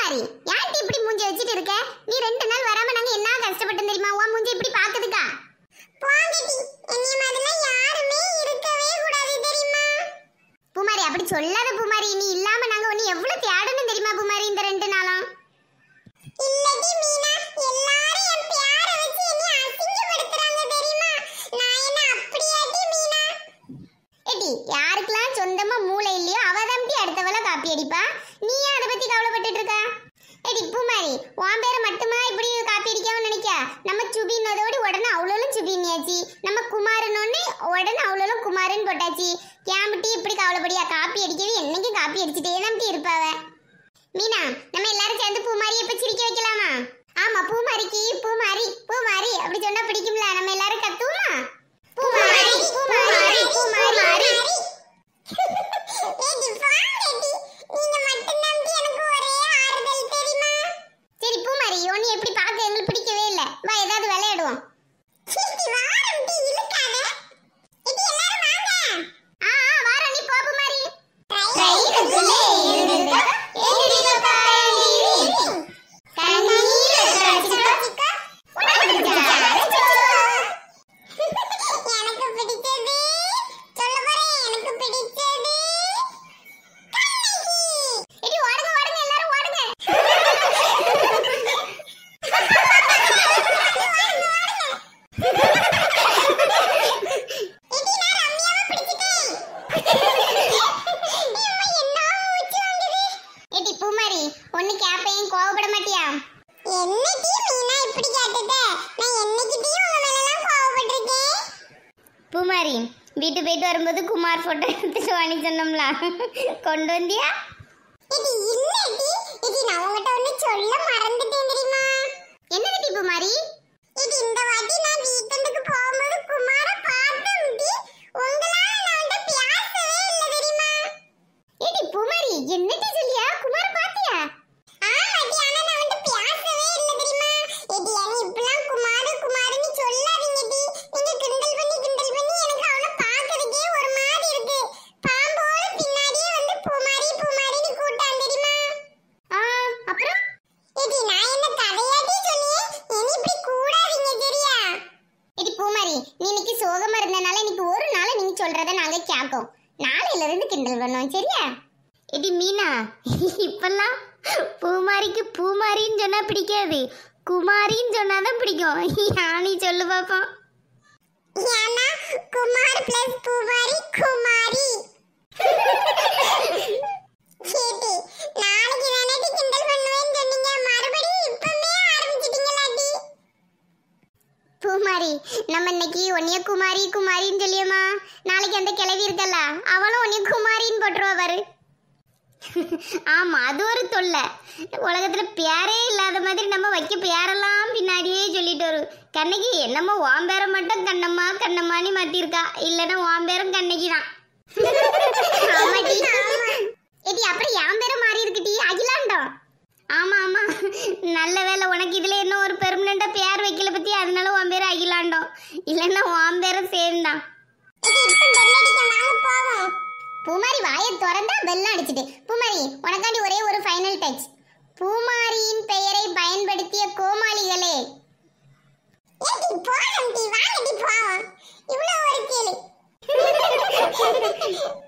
பூமாரி ஏன்டி இப்படி மூஞ்சி வச்சிட்டு இருக்க நீ ரெண்டு நாள் வராம நாங்க என்ன கஷ்டப்பட்டோம் தெரியுமா உன் மூஞ்சி இப்படி பாக்குதுக்கா போங்கடி என்னைய மாதிரிலாம் யாருமே இருக்கவே கூடாது தெரியுமா பூமாரி அப்படி சொல்லாத பூமாரி நீ இல்லாம நாங்க ஒண்ணு எவ்வளவு தேடணும் தெரியுமா பூமாரி இந்த ரெண்டு நாளும் இல்லடி மீனா எல்லாரும் என் பேரை வச்சு என்னை அசிங்கப்படுத்துறாங்க தெரியுமா நான் என்ன அப்படியாடி மீனா ஏடி யாருக்கெல்லாம் சொந்தமா மூளை இல்லையோ அவ தம்பி அடுத்தவள காப்பி அடிப்பா நீ ஏன் அதை பத்தி கவலைப்பட்டுட்டு இருக்க ஏடி பூமாரி உன் பேரை மட்டுமா இப்படி காப்பி அடிக்காம நினைக்க நம்ம சுபின்னதோடு உடனே அவ்வளோலும் சுபினியாச்சு நம்ம குமாரனோன்னு உடனே அவ்வளோலும் குமாரன் போட்டாச்சு கேம்பிட்டி இப்படி கவலைப்படியா காப்பி அடிக்கவே என்னைக்கும் காப்பி அடிச்சுட்டே நம்பி இருப்பாவ மீனா நம்ம எல்லாரும் சேர்ந்து பூமாரியை இப்ப சிரிக்க வைக்கலாமா ஆமா பூமாரிக்கு பூமாரி பூமாரி அப்படி சொன்னா பிடிக்கும்ல நம்ம எல்லாரும் கத்துவோமா பூமாரி பூமாரி பூமாரி சரி பூமாரி உன்னை எப்படி பார்க்க எங்களுக்கு பிடிக்கவே இல்ல வா ஏதாவது விளையாடுவோம் ஆ, ஆ, வாரோம், நீ போ பூமாரி. ரயிலுக்குள்ளே இருந்துக்க, எதிரில பாயலி. தண்ணீர கரைச்சுக்க, உனக்கு பிடிச்ச அரைச்சோ. எனக்கு பிடிச்சது சொல்ல போறேன் எனக்கு பிடிச்சது கண்ணகி எடி ஓடுங்க ஓடுங்க எல்லாரும் ஓடுங்க எடி நான் ரம்யாவை பிடிச்சிட்டேன் எடி பூமாரி ஒண்ணு கேப்பையும் கோவப்பட மாட்டியா என்னடி மீனா இப்படி கேட்டுட்ட நான் என்னைக்கிட்டயும் உங்க மேலலாம் கோவப்பட்டிருக்கேன் பூமாரி வீட்டு போயிட்டு வரும்போது குமார் போட்டோ எடுத்துட்டு வாணி சொன்னோம்ல கொண்டு வந்தியா இது இல்லடி இது நான் உங்ககிட்ட ஒண்ணு சொல்ல மறந்துட்டேன் தெரியுமா என்னது பூமாரி இது இந்த வாட்டி நான் வீக்கெண்டுக்கு போகும்போது குமார பார்த்தேன்டி உங்களால நான் வந்து பேசவே இல்ல தெரியுமா ஏடி பூமாரி என்னடி சொல்லியா குமார பாத்தியா ஆமாடி ஆனா நான் வந்து பேசவே இல்ல தெரியுமா ஏடி அனி இப்பலாம் குமாரு குமாருன்னு சொல்லாதீங்கடி நீங்க கிண்டல் பண்ணி கிண்டல் பண்ணி எனக்கு அவனை பார்க்கறதுக்கே ஒரு மாதிரி இருக்கு பாம்போல பின்னாடியே வந்து பூமாரி பூமாரின்னு கூட்டான் தெரியுமா ஆ அப்புறம் ஏடி நான் என்ன கதையாட்டி சொன்னியே இனி இப்படி கூடாதீங்க சரியா எடி பூமாரி நீ இன்னைக்கு சோகமா இருந்தனால இன்னைக்கு ஒரு நாள் நீங்க சொல்றத நாங்க கேட்போம் நாளையில இருந்து கிண்டல் பண்ணுவோம் சரியா எடி மீனா இப்பெல்லாம் பூமாரிக்கு பூமாரின்னு சொன்னா பிடிக்காது குமாரின்னு சொன்னாதான் பிடிக்கும் யானி சொல்லு பாப்போம் ஏன்னா குமார் பிளஸ் பூமாரி குமாரி சேட்டி நாளைக்கு தானே கிண்டல் பண்ணுவேன்னு சொன்னீங்க மறுபடியும் இப்பவே ஆரம்பிச்சிட்டீங்களாடி பூமாரி நம்ம இன்னைக்கு ஒன்னிய குமாரி குமாரின்னு சொல்லியம்மா நாளைக்கு அந்த கிழவி இருக்கல்ல அவளும் ஒன்னிய குமாரின்னு போட்டுருவா பாரு ஆமா அது ஒரு தொல்லை உலகத்துல பேரே இல்லாத மாதிரி நம்ம வைக்க பேரெல்லாம் பின்னாடியே சொல்லிட்டு வரும் கண்ணகி என்னமோ வாம்பேரை மட்டும் கண்ணம்மா கண்ணம்மான்னு மாத்திருக்கா இல்லைன்னா வாம்பேரும் கண்ணகி தான் ஆமாடி எடி அப்புறம் என் பேரும் மாறி இருக்குடி அகிலாண்டம் ஆமா ஆமா நல்ல வேலை உனக்கு இதுல என்ன ஒரு பெர்மனண்டா பேர் வைக்கல பத்தி அதனால உன் பேர் அகிலாண்டம் இல்லைன்னா உன் பேரும் சேம் தான் பூமாரி வாயை திறந்தா பெல்லம் அடிச்சிட்டு பூமாரி உனக்காண்டி ஒரே ஒரு ஃபைனல் டச் பூமாரியின் பெயரை பயன்படுத்திய கோமாளிகளே ஏடி போறோம் டி வாங்கடி போவோம் இவ்வளவு ஒரு கேளு